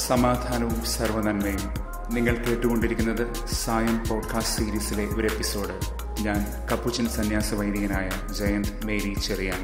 സമാധാനവും സർവനന്മയും നിങ്ങൾ കേട്ടുകൊണ്ടിരിക്കുന്നത് സായം പോഡ്കാസ്റ്റ് സീരീസിലെ ഒരു എപ്പിസോഡ് ഞാൻ കപ്പുച്ചൻ സന്യാസ വൈദികനായ ജയന്ത് മേരി ചെറിയാൻ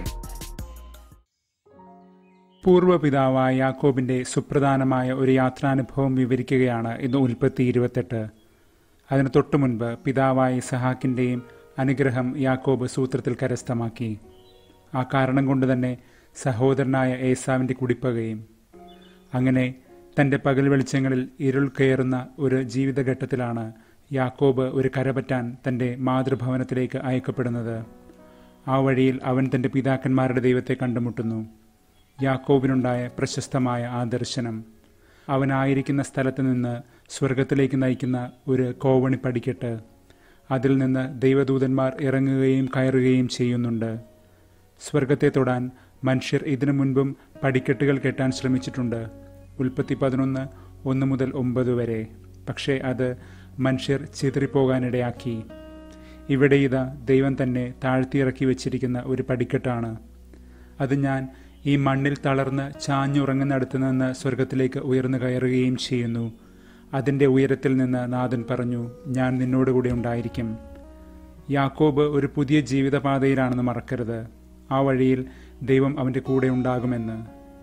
പൂർവ്വപിതാവായ യാക്കോബിന്റെ സുപ്രധാനമായ ഒരു യാത്രാനുഭവം വിവരിക്കുകയാണ് ഇന്ന് ഉൽപ്പത്തി ഇരുപത്തെട്ട് അതിന് തൊട്ടു മുൻപ് പിതാവായ ഇസഹാക്കിന്റെയും അനുഗ്രഹം യാക്കോബ് സൂത്രത്തിൽ കരസ്ഥമാക്കി ആ കാരണം കൊണ്ട് തന്നെ സഹോദരനായ ഏസാവിന്റെ കുടിപ്പകയും അങ്ങനെ തന്റെ പകൽ വെളിച്ചങ്ങളിൽ ഇരുൾ കയറുന്ന ഒരു ജീവിതഘട്ടത്തിലാണ് യാക്കോബ് ഒരു കരപറ്റാൻ തന്റെ മാതൃഭവനത്തിലേക്ക് അയക്കപ്പെടുന്നത് ആ വഴിയിൽ അവൻ തന്റെ പിതാക്കന്മാരുടെ ദൈവത്തെ കണ്ടുമുട്ടുന്നു യാക്കോബിനുണ്ടായ പ്രശസ്തമായ ആ ദർശനം അവനായിരിക്കുന്ന സ്ഥലത്ത് നിന്ന് സ്വർഗത്തിലേക്ക് നയിക്കുന്ന ഒരു കോവണി പടിക്കെട്ട് അതിൽ നിന്ന് ദൈവദൂതന്മാർ ഇറങ്ങുകയും കയറുകയും ചെയ്യുന്നുണ്ട് സ്വർഗത്തെ തൊടാൻ മനുഷ്യർ ഇതിനു മുൻപും പടിക്കെട്ടുകൾ കെട്ടാൻ ശ്രമിച്ചിട്ടുണ്ട് ഉൽപ്പത്തി പതിനൊന്ന് ഒന്ന് മുതൽ ഒമ്പത് വരെ പക്ഷേ അത് മനുഷ്യർ ചിതറിപ്പോകാനിടയാക്കി ഇവിടെ ഇതാ ദൈവം തന്നെ താഴ്ത്തിയിറക്കി വെച്ചിരിക്കുന്ന ഒരു പടിക്കെട്ടാണ് അത് ഞാൻ ഈ മണ്ണിൽ തളർന്ന് ചാഞ്ഞുറങ്ങുന്നിടത്തു നിന്ന് സ്വർഗത്തിലേക്ക് ഉയർന്നു കയറുകയും ചെയ്യുന്നു അതിൻ്റെ ഉയരത്തിൽ നിന്ന് നാഥൻ പറഞ്ഞു ഞാൻ നിന്നോടുകൂടി ഉണ്ടായിരിക്കും യാക്കോബ് ഒരു പുതിയ ജീവിതപാതയിലാണെന്ന് മറക്കരുത് ആ വഴിയിൽ ദൈവം അവൻ്റെ കൂടെ ഉണ്ടാകുമെന്ന്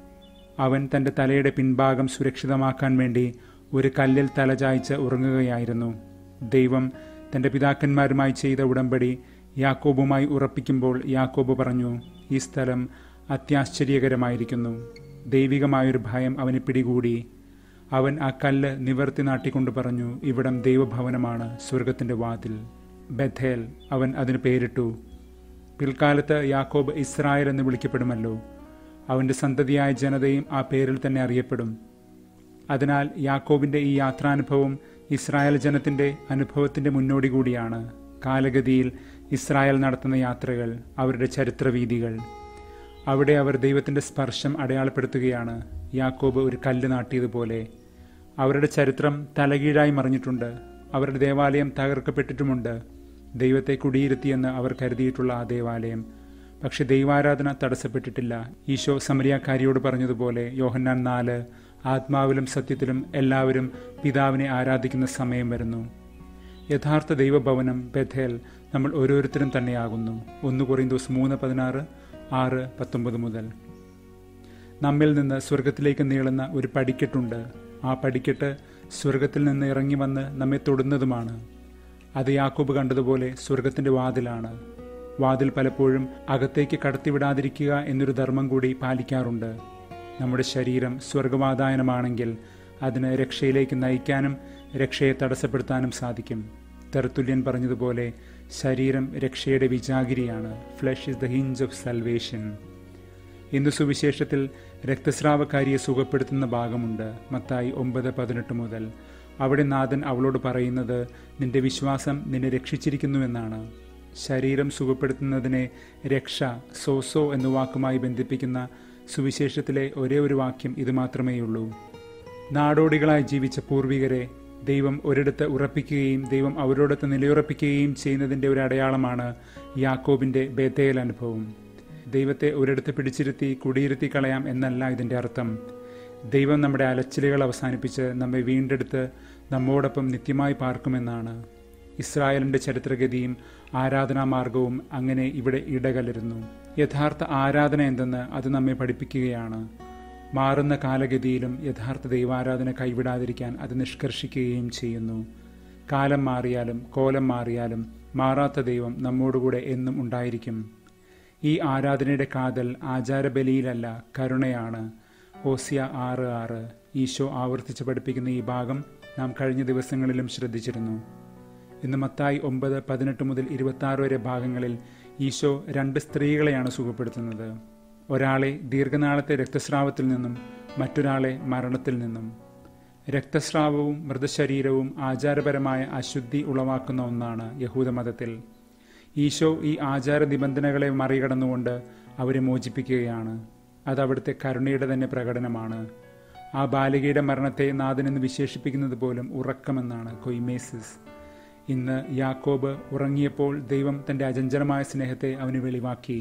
അവൻ തൻ്റെ തലയുടെ പിൻഭാഗം സുരക്ഷിതമാക്കാൻ വേണ്ടി ഒരു കല്ലിൽ തലചായ്ച്ച് ഉറങ്ങുകയായിരുന്നു ദൈവം തൻ്റെ പിതാക്കന്മാരുമായി ചെയ്ത ഉടമ്പടി യാക്കോബുമായി ഉറപ്പിക്കുമ്പോൾ യാക്കോബ് പറഞ്ഞു ഈ സ്ഥലം അത്യാശ്ചര്യകരമായിരിക്കുന്നു ദൈവികമായൊരു ഭയം അവനെ പിടികൂടി അവൻ ആ കല്ല് നിവർത്തി നാട്ടിക്കൊണ്ട് പറഞ്ഞു ഇവിടം ദൈവഭവനമാണ് സ്വർഗത്തിൻ്റെ വാതിൽ ബഥേൽ അവൻ അതിന് പേരിട്ടു പിൽക്കാലത്ത് യാക്കോബ് ഇസ്രായേൽ എന്ന് വിളിക്കപ്പെടുമല്ലോ അവന്റെ സന്തതിയായ ജനതയും ആ പേരിൽ തന്നെ അറിയപ്പെടും അതിനാൽ യാക്കോബിന്റെ ഈ യാത്രാനുഭവം ഇസ്രായേൽ ജനത്തിന്റെ അനുഭവത്തിന്റെ മുന്നോടി കൂടിയാണ് കാലഗതിയിൽ ഇസ്രായേൽ നടത്തുന്ന യാത്രകൾ അവരുടെ ചരിത്രവീതികൾ അവിടെ അവർ ദൈവത്തിന്റെ സ്പർശം അടയാളപ്പെടുത്തുകയാണ് യാക്കോബ് ഒരു കല്ല് നാട്ടിയതുപോലെ അവരുടെ ചരിത്രം തലകീഴായി മറിഞ്ഞിട്ടുണ്ട് അവരുടെ ദേവാലയം തകർക്കപ്പെട്ടിട്ടുമുണ്ട് ദൈവത്തെ കുടിയിരുത്തിയെന്ന് അവർ കരുതിയിട്ടുള്ള ആ ദേവാലയം പക്ഷെ ദൈവാരാധന തടസ്സപ്പെട്ടിട്ടില്ല ഈശോ സമരിയാക്കാരിയോട് പറഞ്ഞതുപോലെ യോഹന്നാൻ നാല് ആത്മാവിലും സത്യത്തിലും എല്ലാവരും പിതാവിനെ ആരാധിക്കുന്ന സമയം വരുന്നു യഥാർത്ഥ ദൈവഭവനം ബഥേൽ നമ്മൾ ഓരോരുത്തരും തന്നെയാകുന്നു ഒന്ന് കുറയുന്ന മൂന്ന് പതിനാറ് ആറ് പത്തൊമ്പത് മുതൽ നമ്മിൽ നിന്ന് സ്വർഗത്തിലേക്ക് നീളുന്ന ഒരു പടിക്കെട്ടുണ്ട് ആ പടിക്കെട്ട് സ്വർഗത്തിൽ നിന്ന് ഇറങ്ങി വന്ന് നമ്മെ തൊടുന്നതുമാണ് അത് യാക്കോബ് കണ്ടതുപോലെ സ്വർഗത്തിന്റെ വാതിലാണ് വാതിൽ പലപ്പോഴും അകത്തേക്ക് കടത്തിവിടാതിരിക്കുക എന്നൊരു ധർമ്മം കൂടി പാലിക്കാറുണ്ട് നമ്മുടെ ശരീരം സ്വർഗവാതായനമാണെങ്കിൽ അതിന് രക്ഷയിലേക്ക് നയിക്കാനും രക്ഷയെ തടസ്സപ്പെടുത്താനും സാധിക്കും തെർത്തുല്യൻ പറഞ്ഞതുപോലെ ശരീരം രക്ഷയുടെ വിജാഗിരിയാണ് flesh is the hinge of salvation ഇന്ന് സുവിശേഷത്തിൽ രക്തസ്രാവക്കാരിയെ സുഖപ്പെടുത്തുന്ന ഭാഗമുണ്ട് മത്തായി ഒമ്പത് പതിനെട്ട് മുതൽ അവിടെ നാഥൻ അവളോട് പറയുന്നത് നിന്റെ വിശ്വാസം നിന്നെ രക്ഷിച്ചിരിക്കുന്നുവെന്നാണ് ശരീരം സുഖപ്പെടുത്തുന്നതിനെ രക്ഷ സോസോ എന്ന വാക്കുമായി ബന്ധിപ്പിക്കുന്ന സുവിശേഷത്തിലെ ഒരേ ഒരു വാക്യം ഇത് മാത്രമേയുള്ളൂ നാടോടികളായി ജീവിച്ച പൂർവികരെ ദൈവം ഒരിടത്ത് ഉറപ്പിക്കുകയും ദൈവം അവരോടൊത്ത് നിലയുറപ്പിക്കുകയും ചെയ്യുന്നതിൻ്റെ ഒരു അടയാളമാണ് യാക്കോബിൻ്റെ ബേത്തേൽ അനുഭവം ദൈവത്തെ ഒരിടത്ത് പിടിച്ചിരുത്തി കുടിയിരുത്തി കളയാം എന്നല്ല ഇതിൻ്റെ അർത്ഥം ദൈവം നമ്മുടെ അലച്ചിലുകൾ അവസാനിപ്പിച്ച് നമ്മെ വീണ്ടെടുത്ത് നമ്മോടൊപ്പം നിത്യമായി പാർക്കുമെന്നാണ് ഇസ്രായേലിന്റെ ചരിത്രഗതിയും ആരാധനാമാർഗവും അങ്ങനെ ഇവിടെ ഇടകലരുന്നു യഥാർത്ഥ ആരാധന എന്തെന്ന് അത് നമ്മെ പഠിപ്പിക്കുകയാണ് മാറുന്ന കാലഗതിയിലും യഥാർത്ഥ ദൈവാരാധന കൈവിടാതിരിക്കാൻ അത് നിഷ്കർഷിക്കുകയും ചെയ്യുന്നു കാലം മാറിയാലും കോലം മാറിയാലും മാറാത്ത ദൈവം നമ്മോടുകൂടെ എന്നും ഉണ്ടായിരിക്കും ഈ ആരാധനയുടെ കാതൽ ആചാരബലിയിലല്ല കരുണയാണ് ഓസിയ ആറ് ആറ് ഈശോ ആവർത്തിച്ച് പഠിപ്പിക്കുന്ന ഈ ഭാഗം നാം കഴിഞ്ഞ ദിവസങ്ങളിലും ശ്രദ്ധിച്ചിരുന്നു ഇന്ന് മത്തായി ഒമ്പത് പതിനെട്ട് മുതൽ ഇരുപത്തി ആറ് വരെ ഭാഗങ്ങളിൽ ഈശോ രണ്ട് സ്ത്രീകളെയാണ് സുഖപ്പെടുത്തുന്നത് ഒരാളെ ദീർഘനാളത്തെ രക്തസ്രാവത്തിൽ നിന്നും മറ്റൊരാളെ മരണത്തിൽ നിന്നും രക്തസ്രാവവും മൃതശരീരവും ആചാരപരമായ അശുദ്ധി ഉളവാക്കുന്ന ഒന്നാണ് യഹൂദമതത്തിൽ ഈശോ ഈ ആചാര നിബന്ധനകളെ മറികടന്നുകൊണ്ട് അവരെ മോചിപ്പിക്കുകയാണ് അത് അവിടുത്തെ കരുണയുടെ തന്നെ പ്രകടനമാണ് ആ ബാലികയുടെ മരണത്തെ നാഥനെന്ന് വിശേഷിപ്പിക്കുന്നത് പോലും ഉറക്കമെന്നാണ് കൊയ്മേസിസ് ഇന്ന് യാക്കോബ് ഉറങ്ങിയപ്പോൾ ദൈവം തന്റെ അചഞ്ചലമായ സ്നേഹത്തെ അവന് വെളിവാക്കി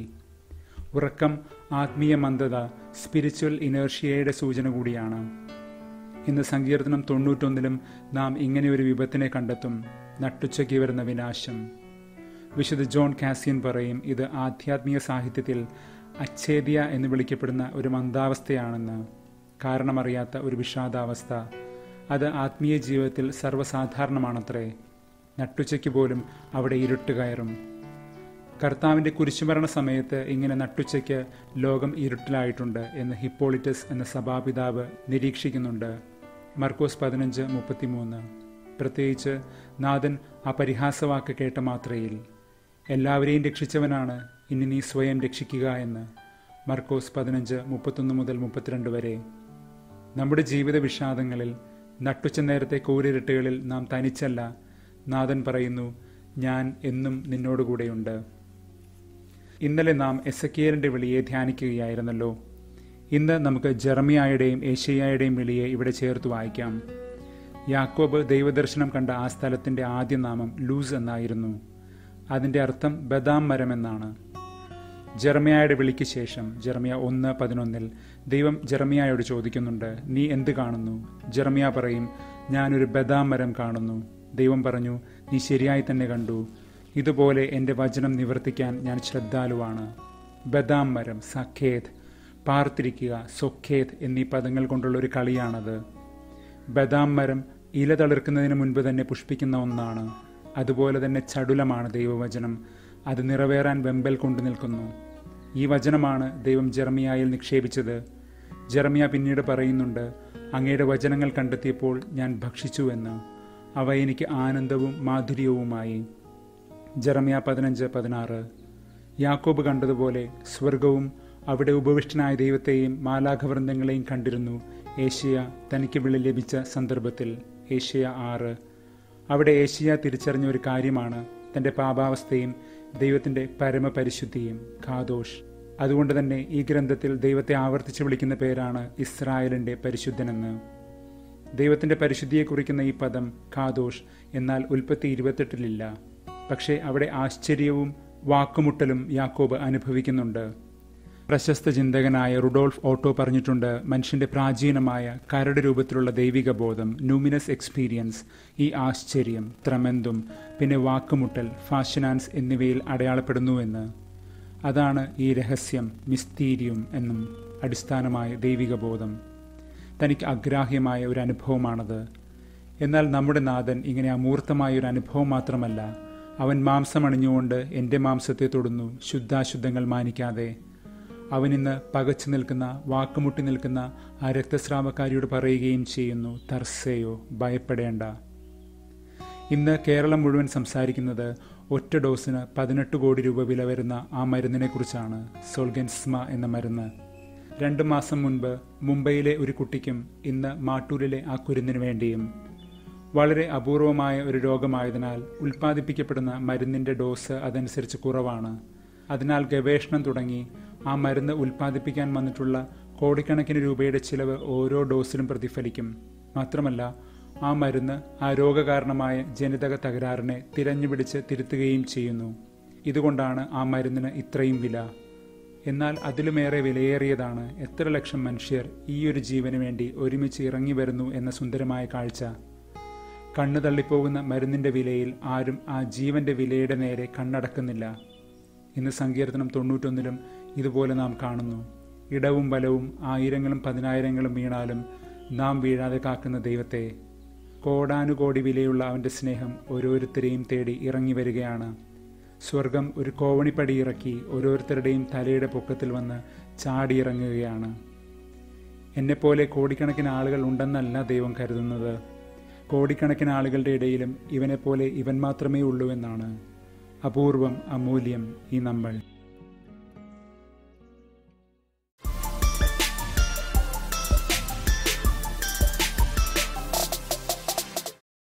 ഉറക്കം ആത്മീയ മന്ദത സ്പിരിച്വൽ ഇനേർഷ്യയുടെ സൂചന കൂടിയാണ് ഇന്ന് സങ്കീർത്തനം തൊണ്ണൂറ്റൊന്നിലും നാം ഇങ്ങനെയൊരു വിപത്തിനെ കണ്ടെത്തും നട്ടുച്ചയ്ക്ക് വരുന്ന വിനാശം വിശുദ്ധ ജോൺ കാസിയൻ പറയും ഇത് ആധ്യാത്മിക സാഹിത്യത്തിൽ അച്ഛേദ്യ എന്ന് വിളിക്കപ്പെടുന്ന ഒരു മന്ദാവസ്ഥയാണെന്ന് കാരണമറിയാത്ത ഒരു വിഷാദാവസ്ഥ അത് ആത്മീയ ജീവിതത്തിൽ സർവ്വസാധാരണമാണത്രേ നട്ടുച്ചയ്ക്ക് പോലും അവിടെ ഇരുട്ട് കയറും കർത്താവിൻ്റെ കുരിശുമരണ സമയത്ത് ഇങ്ങനെ നട്ടുച്ചയ്ക്ക് ലോകം ഇരുട്ടിലായിട്ടുണ്ട് എന്ന് ഹിപ്പോളിറ്റസ് എന്ന സഭാപിതാവ് നിരീക്ഷിക്കുന്നുണ്ട് മർക്കോസ് പതിനഞ്ച് മുപ്പത്തിമൂന്ന് പ്രത്യേകിച്ച് നാഥൻ ആ പരിഹാസവാക്ക് കേട്ട മാത്രയിൽ എല്ലാവരെയും രക്ഷിച്ചവനാണ് ഇനി നീ സ്വയം രക്ഷിക്കുക എന്ന് മർക്കോസ് പതിനഞ്ച് മുപ്പത്തൊന്ന് മുതൽ മുപ്പത്തിരണ്ട് വരെ നമ്മുടെ ജീവിത വിഷാദങ്ങളിൽ നട്ടുച്ച നേരത്തെ കൂരിരുട്ടുകളിൽ നാം തനിച്ചല്ല നാഥൻ പറയുന്നു ഞാൻ എന്നും നിന്നോടുകൂടെയുണ്ട് ഇന്നലെ നാം എസക്കിയലിന്റെ വിളിയെ ധ്യാനിക്കുകയായിരുന്നല്ലോ ഇന്ന് നമുക്ക് ജെറമിയായുടെയും ഏഷ്യയായുടെയും വിളിയെ ഇവിടെ ചേർത്ത് വായിക്കാം യാക്കോബ് ദൈവദർശനം കണ്ട ആ സ്ഥലത്തിന്റെ ആദ്യ നാമം ലൂസ് എന്നായിരുന്നു അതിന്റെ അർത്ഥം ബദാം മരം എന്നാണ് ജെറമിയായുടെ വിളിക്ക് ശേഷം ജെറമിയ ഒന്ന് പതിനൊന്നിൽ ദൈവം ജെറമിയായോട് ചോദിക്കുന്നുണ്ട് നീ എന്ത് കാണുന്നു ജെറമിയ പറയും ഞാനൊരു ബദാം മരം കാണുന്നു ദൈവം പറഞ്ഞു നീ ശരിയായി തന്നെ കണ്ടു ഇതുപോലെ എൻ്റെ വചനം നിവർത്തിക്കാൻ ഞാൻ ശ്രദ്ധാലുവാണ് ബദാം മരം സഖേത് പാർത്തിരിക്കുക സൊഖേത് എന്നീ പദങ്ങൾ കൊണ്ടുള്ള ഒരു കളിയാണത് ബദാം മരം ഇല തളിർക്കുന്നതിന് മുൻപ് തന്നെ പുഷ്പിക്കുന്ന ഒന്നാണ് അതുപോലെ തന്നെ ചടുലമാണ് ദൈവവചനം അത് നിറവേറാൻ വെമ്പൽ കൊണ്ടു നിൽക്കുന്നു ഈ വചനമാണ് ദൈവം ജെറമിയായിൽ നിക്ഷേപിച്ചത് ജെറമിയ പിന്നീട് പറയുന്നുണ്ട് അങ്ങയുടെ വചനങ്ങൾ കണ്ടെത്തിയപ്പോൾ ഞാൻ ഭക്ഷിച്ചു എന്ന് അവ എനിക്ക് ആനന്ദവും മാധുര്യവുമായി ജെറമിയ പതിനഞ്ച് പതിനാറ് യാക്കോബ് കണ്ടതുപോലെ സ്വർഗവും അവിടെ ഉപവിഷ്ടനായ ദൈവത്തെയും മാലാഘവൃന്ദങ്ങളെയും കണ്ടിരുന്നു ഏഷ്യ തനിക്ക് വിളി ലഭിച്ച സന്ദർഭത്തിൽ ഏഷ്യ ആറ് അവിടെ ഏഷ്യ തിരിച്ചറിഞ്ഞ ഒരു കാര്യമാണ് തന്റെ പാപാവസ്ഥയും ദൈവത്തിന്റെ പരമപരിശുദ്ധിയും ഖാദോഷ് അതുകൊണ്ട് തന്നെ ഈ ഗ്രന്ഥത്തിൽ ദൈവത്തെ ആവർത്തിച്ച് വിളിക്കുന്ന പേരാണ് ഇസ്രായേലിന്റെ പരിശുദ്ധനെന്ന് ദൈവത്തിന്റെ പരിശുദ്ധിയെ കുറിക്കുന്ന ഈ പദം ഖാദോഷ് എന്നാൽ ഉൽപ്പത്തി ഇരുപത്തെട്ടിലില്ല പക്ഷേ അവിടെ ആശ്ചര്യവും വാക്കുമുട്ടലും യാക്കോബ് അനുഭവിക്കുന്നുണ്ട് പ്രശസ്ത ചിന്തകനായ റുഡോൾഫ് ഓട്ടോ പറഞ്ഞിട്ടുണ്ട് മനുഷ്യന്റെ പ്രാചീനമായ കരട് രൂപത്തിലുള്ള ദൈവിക ബോധം ന്യൂമിനസ് എക്സ്പീരിയൻസ് ഈ ആശ്ചര്യം ത്രമെന്തും പിന്നെ വാക്കുമുട്ടൽ ഫാഷനാൻസ് എന്നിവയിൽ അടയാളപ്പെടുന്നുവെന്ന് അതാണ് ഈ രഹസ്യം മിസ്തീരിയം എന്നും അടിസ്ഥാനമായ ദൈവിക ബോധം തനിക്ക് അഗ്രാഹ്യമായ ഒരു അനുഭവമാണത് എന്നാൽ നമ്മുടെ നാഥൻ ഇങ്ങനെ അമൂർത്തമായ ഒരു അനുഭവം മാത്രമല്ല അവൻ മാംസമണിഞ്ഞുകൊണ്ട് എൻ്റെ മാംസത്തെ തൊടുന്നു ശുദ്ധാശുദ്ധങ്ങൾ മാനിക്കാതെ അവൻ ഇന്ന് പകച്ചു നിൽക്കുന്ന വാക്കുമുട്ടി നിൽക്കുന്ന ആ രക്തസ്രാവക്കാരിയോട് പറയുകയും ചെയ്യുന്നു തർസയോ ഭയപ്പെടേണ്ട ഇന്ന് കേരളം മുഴുവൻ സംസാരിക്കുന്നത് ഒറ്റ ഡോസിന് പതിനെട്ട് കോടി രൂപ വില വരുന്ന ആ മരുന്നിനെ കുറിച്ചാണ് സോൾഗൻസ്മ എന്ന മരുന്ന് രണ്ടു മാസം മുൻപ് മുംബൈയിലെ ഒരു കുട്ടിക്കും ഇന്ന് മാട്ടൂരിലെ ആ കുരുന്നിനു വേണ്ടിയും വളരെ അപൂർവമായ ഒരു രോഗമായതിനാൽ ഉൽപ്പാദിപ്പിക്കപ്പെടുന്ന മരുന്നിന്റെ ഡോസ് അതനുസരിച്ച് കുറവാണ് അതിനാൽ ഗവേഷണം തുടങ്ങി ആ മരുന്ന് ഉൽപ്പാദിപ്പിക്കാൻ വന്നിട്ടുള്ള കോടിക്കണക്കിന് രൂപയുടെ ചിലവ് ഓരോ ഡോസിലും പ്രതിഫലിക്കും മാത്രമല്ല ആ മരുന്ന് ആ രോഗകാരണമായ ജനിതക തകരാറിനെ തിരഞ്ഞുപിടിച്ച് തിരുത്തുകയും ചെയ്യുന്നു ഇതുകൊണ്ടാണ് ആ മരുന്നിന് ഇത്രയും വില എന്നാൽ അതിലുമേറെ വിലയേറിയതാണ് എത്ര ലക്ഷം മനുഷ്യർ ഈ ഒരു ജീവന് വേണ്ടി ഒരുമിച്ച് ഇറങ്ങി വരുന്നു എന്ന സുന്ദരമായ കാഴ്ച കണ്ണു തള്ളിപ്പോകുന്ന മരുന്നിന്റെ വിലയിൽ ആരും ആ ജീവന്റെ വിലയുടെ നേരെ കണ്ണടക്കുന്നില്ല ഇന്ന് സങ്കീർത്തനം തൊണ്ണൂറ്റൊന്നിലും ഇതുപോലെ നാം കാണുന്നു ഇടവും ബലവും ആയിരങ്ങളും പതിനായിരങ്ങളും വീണാലും നാം വീഴാതെ കാക്കുന്ന ദൈവത്തെ കോടാനുകോടി വിലയുള്ള അവന്റെ സ്നേഹം ഓരോരുത്തരെയും തേടി ഇറങ്ങി വരികയാണ് സ്വർഗം ഒരു കോവണിപ്പടി ഇറക്കി ഓരോരുത്തരുടെയും തലയുടെ പൊക്കത്തിൽ വന്ന് ചാടിയിറങ്ങുകയാണ് എന്നെപ്പോലെ കോടിക്കണക്കിന് ആളുകൾ ഉണ്ടെന്നല്ല ദൈവം കരുതുന്നത് കോടിക്കണക്കിന് ആളുകളുടെ ഇടയിലും ഇവനെപ്പോലെ ഇവൻ മാത്രമേ ഉള്ളൂ എന്നാണ് അപൂർവം അമൂല്യം ഈ നമ്മൾ